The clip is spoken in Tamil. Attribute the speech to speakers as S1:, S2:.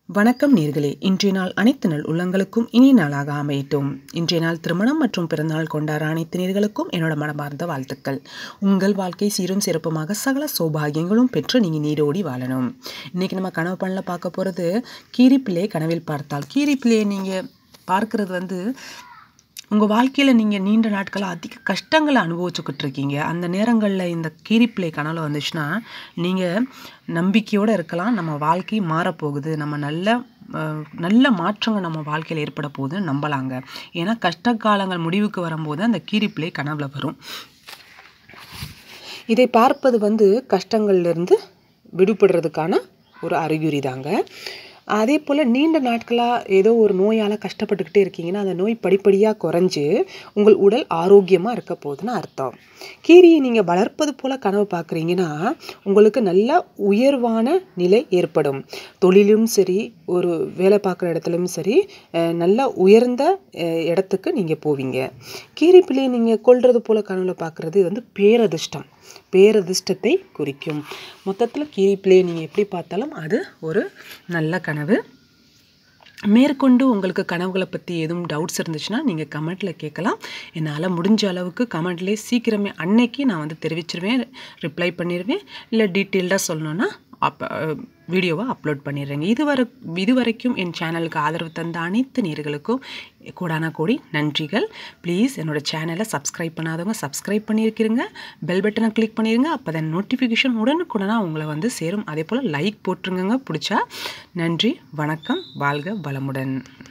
S1: வணக்கம் நேர்களே இன்றைய நாள் அனைத்து நாள் உள்ளங்களுக்கும் இனிய நாளாக அமையட்டும் இன்றைய நாள் திருமணம் மற்றும் பிறந்தநாள் கொண்டாட அனைத்து நேர்களுக்கும் என்னோட மனமார்ந்த வாழ்த்துக்கள் உங்கள் வாழ்க்கை சீரும் சிறப்புமாக சகல சௌபாகியங்களும் பெற்று நீங்கள் நீடோடி வாழணும் இன்றைக்கி நம்ம கனவு பண்ணல பார்க்க போகிறது கீரிப்பிள்ளையை கனவில் பார்த்தால் கீரிப்பிள்ளையை நீங்கள் பார்க்குறது வந்து உங்கள் வாழ்க்கையில் நீங்கள் நீண்ட நாட்களாக அதிக கஷ்டங்களை அனுபவிச்சுக்கிட்டு இருக்கீங்க அந்த நேரங்களில் இந்த கீரிப்பிள்ளை கனவு வந்துச்சுன்னா நீங்கள் நம்பிக்கையோடு இருக்கலாம் நம்ம வாழ்க்கை மாறப்போகுது நம்ம நல்ல அஹ், நல்ல மாற்றங்கள் நம்ம வாழ்க்கையில் ஏற்பட போகுதுன்னு நம்பலாங்க ஏன்னா கஷ்ட காலங்கள் முடிவுக்கு வரும்போது அந்த கீரிப்பிள்ளை கனவுல வரும் இதை பார்ப்பது வந்து கஷ்டங்கள்லேருந்து விடுபடுறதுக்கான ஒரு அறிகுறி தாங்க அதே போல் நீண்ட நாட்களாக ஏதோ ஒரு நோயால் கஷ்டப்பட்டுக்கிட்டே இருக்கீங்கன்னா அந்த நோய் படிப்படியாக குறைஞ்சு உங்கள் உடல் ஆரோக்கியமாக இருக்க போகுதுன்னு அர்த்தம் கீரியை நீங்கள் வளர்ப்பது போல் கனவு பார்க்குறீங்கன்னா உங்களுக்கு நல்ல உயர்வான நிலை ஏற்படும் தொழிலும் சரி ஒரு வேலை பார்க்குற இடத்துலையும் சரி அஹ், நல்ல உயர்ந்த அஹ், இடத்துக்கு நீங்கள் போவீங்க கீரிப்பிள்ளையை நீங்கள் கொல்றது போல் கனவுல பார்க்குறது இது வந்து பேரதிர்ஷ்டம் பேரதிர்ஷ்டத்தை குறிக்கும் மொத்தத்தில் கீரிப்பிள்ளையை நீங்கள் எப்படி பார்த்தாலும் அது ஒரு நல்ல கனவு மேற்கொண்டு உங்களுக்கு கனவுகளை பற்றி எதுவும் டவுட்ஸ் இருந்துச்சுன்னா நீங்கள் கமெண்ட்டில் கேட்கலாம் என்னால் முடிஞ்ச அளவுக்கு கமெண்ட்லேயே சீக்கிரமே அன்னைக்கு நான் வந்து தெரிவிச்சிருவேன் ரிப்ளை பண்ணிடுவேன் இல்லை டீட்டெயில்டாக சொல்லணுன்னா அப் வீடியோவை அப்லோட் பண்ணிடுறேங்க இதுவரை இதுவரைக்கும் என் சேனலுக்கு ஆதரவு தந்த அனைத்து நேர்களுக்கும் கோடான கோடி நன்றிகள் ப்ளீஸ் என்னோட சேனலை சப்ஸ்கிரைப் பண்ணாதவங்க சப்ஸ்கிரைப் பண்ணியிருக்கிறீங்க பெல் பட்டனை கிளிக் பண்ணிடுங்க அப்போ தான் நோட்டிஃபிகேஷன் உடனுக்குடனாக உங்களை வந்து சேரும் அதே போல் லைக் போட்டுருங்க பிடிச்சா நன்றி வணக்கம் வாழ்க வளமுடன்